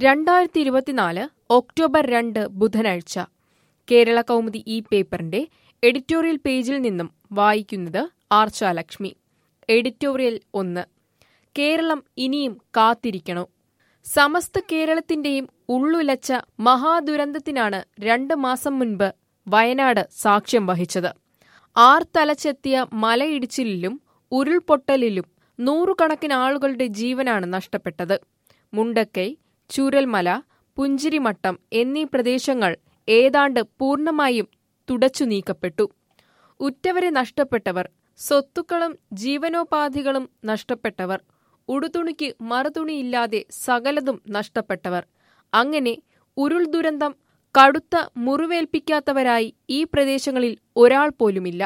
രണ്ടായിരത്തി ഇരുപത്തിനാല് ഒക്ടോബർ രണ്ട് ബുധനാഴ്ച കേരള കൗമുദി ഈ പേപ്പറിന്റെ എഡിറ്റോറിയൽ പേജിൽ നിന്നും വായിക്കുന്നത് ആർച്ചാലക്ഷ്മി എഡിറ്റോറിയൽ ഒന്ന് കേരളം ഇനിയും കാത്തിരിക്കണോ സമസ്ത കേരളത്തിന്റെയും ഉള്ളുലച്ച മഹാദുരന്തത്തിനാണ് രണ്ട് മാസം മുൻപ് വയനാട് സാക്ഷ്യം വഹിച്ചത് ആർത്തലച്ചെത്തിയ മലയിടിച്ചിലിലും ഉരുൾപൊട്ടലിലും നൂറുകണക്കിന് ആളുകളുടെ ജീവനാണ് നഷ്ടപ്പെട്ടത് മുണ്ടക്കൈ ചൂരൽമല പുഞ്ചിരിമട്ടം എന്നീ പ്രദേശങ്ങൾ ഏതാണ്ട് പൂർണ്ണമായും തുടച്ചു നീക്കപ്പെട്ടു ഉറ്റവരെ നഷ്ടപ്പെട്ടവർ സ്വത്തുക്കളും ജീവനോപാധികളും നഷ്ടപ്പെട്ടവർ ഉടുതുണിക്ക് മറുതുണിയില്ലാതെ സകലതും നഷ്ടപ്പെട്ടവർ അങ്ങനെ ഉരുൾ ദുരന്തം കടുത്ത മുറിവേൽപ്പിക്കാത്തവരായി ഈ പ്രദേശങ്ങളിൽ ഒരാൾ പോലുമില്ല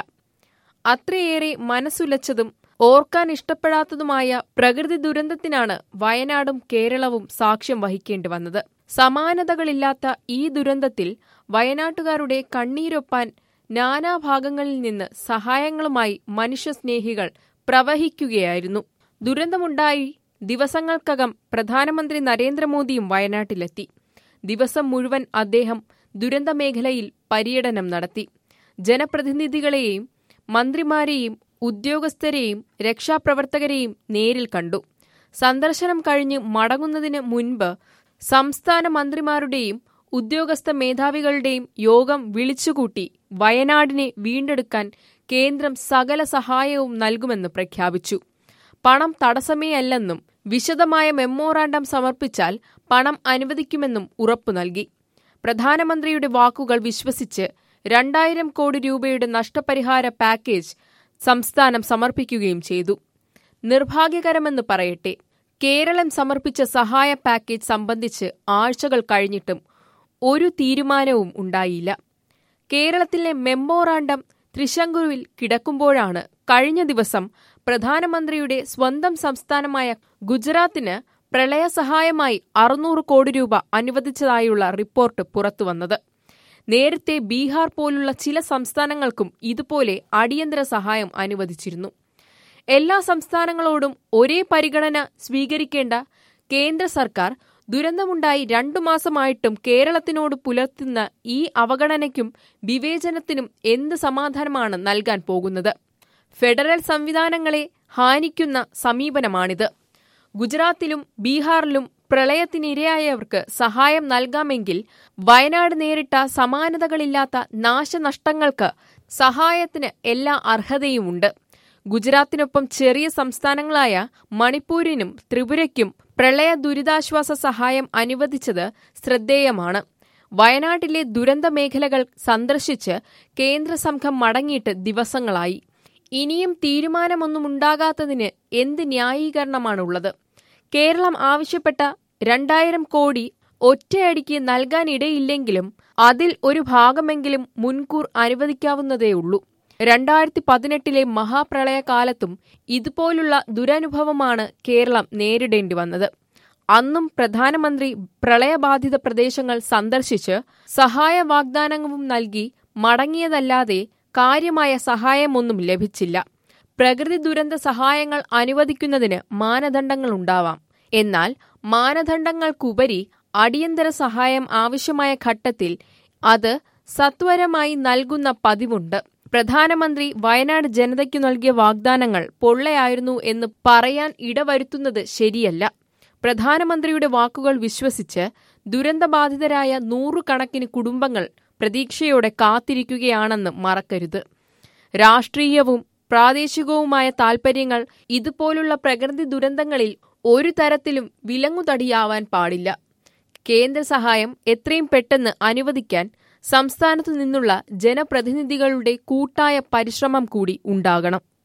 അത്രയേറെ മനസ്സുലച്ചതും ഓർക്കാൻ ഇഷ്ടപ്പെടാത്തതുമായ പ്രകൃതി ദുരന്തത്തിനാണ് വയനാടും കേരളവും സാക്ഷ്യം വഹിക്കേണ്ടി വന്നത് സമാനതകളില്ലാത്ത ഈ ദുരന്തത്തിൽ വയനാട്ടുകാരുടെ കണ്ണീരൊപ്പാൻ നാനാഭാഗങ്ങളിൽ നിന്ന് സഹായങ്ങളുമായി മനുഷ്യസ്നേഹികൾ പ്രവഹിക്കുകയായിരുന്നു ദുരന്തമുണ്ടായി ദിവസങ്ങൾക്കകം പ്രധാനമന്ത്രി നരേന്ദ്രമോദിയും വയനാട്ടിലെത്തി ദിവസം മുഴുവൻ അദ്ദേഹം ദുരന്തമേഖലയിൽ പര്യടനം നടത്തി ജനപ്രതിനിധികളെയും മന്ത്രിമാരെയും ഉദ്യോഗസ്ഥരെയും രക്ഷാപ്രവർത്തകരെയും നേരിൽ കണ്ടു സന്ദർശനം കഴിഞ്ഞ് മടങ്ങുന്നതിന് മുൻപ് സംസ്ഥാന മന്ത്രിമാരുടെയും ഉദ്യോഗസ്ഥ മേധാവികളുടെയും യോഗം വിളിച്ചുകൂട്ടി വയനാടിനെ വീണ്ടെടുക്കാൻ കേന്ദ്രം സകല സഹായവും നൽകുമെന്ന് പ്രഖ്യാപിച്ചു പണം തടസ്സമേ അല്ലെന്നും വിശദമായ മെമ്മോറാണ്ടം സമർപ്പിച്ചാൽ പണം അനുവദിക്കുമെന്നും ഉറപ്പു നൽകി പ്രധാനമന്ത്രിയുടെ വാക്കുകൾ വിശ്വസിച്ച് രണ്ടായിരം കോടി രൂപയുടെ നഷ്ടപരിഹാര പാക്കേജ് സംസ്ഥാനം സമർപ്പിക്കുകയും ചെയ്തു നിർഭാഗ്യകരമെന്ന് പറയട്ടെ കേരളം സമർപ്പിച്ച സഹായ പാക്കേജ് സംബന്ധിച്ച് ആഴ്ചകൾ കഴിഞ്ഞിട്ടും ഒരു തീരുമാനവും ഉണ്ടായില്ല കേരളത്തിലെ മെമ്മോറാണ്ടം തൃശങ്കുരുവിൽ കിടക്കുമ്പോഴാണ് കഴിഞ്ഞ ദിവസം പ്രധാനമന്ത്രിയുടെ സ്വന്തം സംസ്ഥാനമായ ഗുജറാത്തിന് പ്രളയസഹായമായി അറുന്നൂറ് കോടി രൂപ അനുവദിച്ചതായുള്ള റിപ്പോർട്ട് പുറത്തുവന്നത് നേരത്തെ ബീഹാർ പോലുള്ള ചില സംസ്ഥാനങ്ങൾക്കും ഇതുപോലെ അടിയന്തര സഹായം അനുവദിച്ചിരുന്നു എല്ലാ സംസ്ഥാനങ്ങളോടും ഒരേ പരിഗണന സ്വീകരിക്കേണ്ട കേന്ദ്ര സർക്കാർ ദുരന്തമുണ്ടായി രണ്ടു മാസമായിട്ടും കേരളത്തിനോട് പുലർത്തുന്ന ഈ അവഗണനയ്ക്കും വിവേചനത്തിനും എന്ത് സമാധാനമാണ് നൽകാൻ പോകുന്നത് ഫെഡറൽ സംവിധാനങ്ങളെ ഹാനിക്കുന്ന സമീപനമാണിത് ഗുജറാത്തിലും ബീഹാറിലും പ്രളയത്തിനിരയായവർക്ക് സഹായം നൽകാമെങ്കിൽ വയനാട് നേരിട്ട സമാനതകളില്ലാത്ത നാശനഷ്ടങ്ങൾക്ക് സഹായത്തിന് എല്ലാ അർഹതയുമുണ്ട് ഗുജറാത്തിനൊപ്പം ചെറിയ സംസ്ഥാനങ്ങളായ മണിപ്പൂരിനും ത്രിപുരയ്ക്കും പ്രളയ ദുരിതാശ്വാസ സഹായം അനുവദിച്ചത് ശ്രദ്ധേയമാണ് വയനാട്ടിലെ ദുരന്ത മേഖലകൾ സന്ദർശിച്ച് കേന്ദ്ര സംഘം മടങ്ങിയിട്ട് ദിവസങ്ങളായി ഇനിയും തീരുമാനമൊന്നുമുണ്ടാകാത്തതിന് എന്ത് ന്യായീകരണമാണുള്ളത് കേരളം ആവശ്യപ്പെട്ട രണ്ടായിരം കോടി ഒറ്റയടിക്ക് നൽകാനിടയില്ലെങ്കിലും അതിൽ ഒരു ഭാഗമെങ്കിലും മുൻകൂർ അനുവദിക്കാവുന്നതേയുള്ളൂ രണ്ടായിരത്തി പതിനെട്ടിലെ മഹാപ്രളയകാലത്തും ഇതുപോലുള്ള ദുരനുഭവമാണ് കേരളം നേരിടേണ്ടി വന്നത് അന്നും പ്രധാനമന്ത്രി പ്രളയബാധിത പ്രദേശങ്ങൾ സന്ദർശിച്ച് സഹായ വാഗ്ദാനവും നൽകി മടങ്ങിയതല്ലാതെ കാര്യമായ സഹായമൊന്നും ലഭിച്ചില്ല പ്രകൃതി ദുരന്ത സഹായങ്ങൾ അനുവദിക്കുന്നതിന് മാനദണ്ഡങ്ങളുണ്ടാവാം എന്നാൽ മാനദണ്ഡങ്ങൾക്കുപരി അടിയന്തര സഹായം ആവശ്യമായ ഘട്ടത്തിൽ അത് സത്വരമായി നൽകുന്ന പതിവുണ്ട് പ്രധാനമന്ത്രി വയനാട് ജനതയ്ക്കു നൽകിയ വാഗ്ദാനങ്ങൾ പൊള്ളയായിരുന്നു എന്ന് പറയാൻ ഇടവരുത്തുന്നത് ശരിയല്ല പ്രധാനമന്ത്രിയുടെ വാക്കുകൾ വിശ്വസിച്ച് ദുരന്തബാധിതരായ നൂറുകണക്കിന് കുടുംബങ്ങൾ പ്രതീക്ഷയോടെ കാത്തിരിക്കുകയാണെന്ന് മറക്കരുത് രാഷ്ട്രീയവും പ്രാദേശികവുമായ താൽപര്യങ്ങൾ ഇതുപോലുള്ള പ്രകൃതി ദുരന്തങ്ങളിൽ ഒരു തരത്തിലും വിലങ്ങുതടിയാവാൻ പാടില്ല കേന്ദ്ര സഹായം എത്രയും പെട്ടെന്ന് അനുവദിക്കാൻ സംസ്ഥാനത്തു നിന്നുള്ള ജനപ്രതിനിധികളുടെ കൂട്ടായ പരിശ്രമം കൂടി ഉണ്ടാകണം